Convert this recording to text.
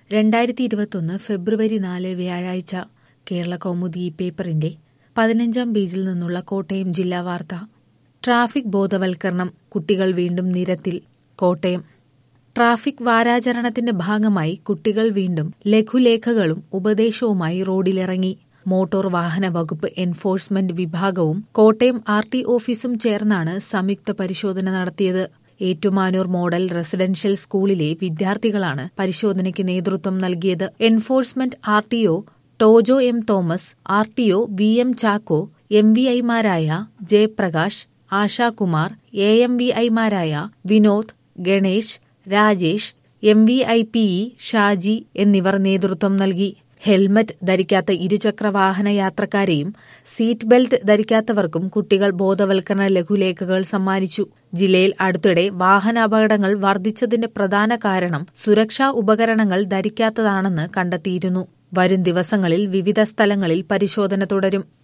രണ്ടായിരത്തി ഇരുപത്തൊന്ന് ഫെബ്രുവരി നാല് വ്യാഴാഴ്ച കേരള കൗമുദി ഈ പേപ്പറിന്റെ പതിനഞ്ചാം പേജിൽ നിന്നുള്ള കോട്ടയം ജില്ലാ വാർത്ത ട്രാഫിക് ബോധവൽക്കരണം കുട്ടികൾ വീണ്ടും നിരത്തിൽ കോട്ടയം ട്രാഫിക് വാരാചരണത്തിന്റെ ഭാഗമായി കുട്ടികൾ വീണ്ടും ലഘുലേഖകളും ഉപദേശവുമായി റോഡിലിറങ്ങി മോട്ടോർ വാഹന വകുപ്പ് എൻഫോഴ്സ്മെന്റ് വിഭാഗവും കോട്ടയം ആർ ടി ഓഫീസും ചേർന്നാണ് സംയുക്ത പരിശോധന നടത്തിയത് ഏറ്റുമാനൂർ മോഡൽ റെസിഡൻഷ്യൽ സ്കൂളിലെ വിദ്യാർത്ഥികളാണ് പരിശോധനയ്ക്ക് നേതൃത്വം നൽകിയത് enforcement R T O Tojo M Thomas R T O V M Chacko M V ഐമാരായ Jayaprakash Ashakumar A M V ഐമാരായ Vinod Ganesh Rajesh M V I P E Shaji എന്നിവർ നേതൃത്വം നൽകി ഹെൽമറ്റ് ധരിക്കാത്ത ഇരുചക്ര വാഹന യാത്രക്കാരെയും സീറ്റ് ബെൽറ്റ് ധരിക്കാത്തവർക്കും കുട്ടികൾ ബോധവൽക്കരണ ലഘുലേഖകൾ സമ്മാനിച്ചു ജില്ലയിൽ അടുത്തിടെ വാഹനാപകടങ്ങൾ വർദ്ധിച്ചതിന്റെ പ്രധാന കാരണം സുരക്ഷാ ഉപകരണങ്ങൾ ധരിക്കാത്തതാണെന്ന് കണ്ടെത്തിയിരുന്നു വരും ദിവസങ്ങളിൽ വിവിധ സ്ഥലങ്ങളിൽ പരിശോധന തുടരും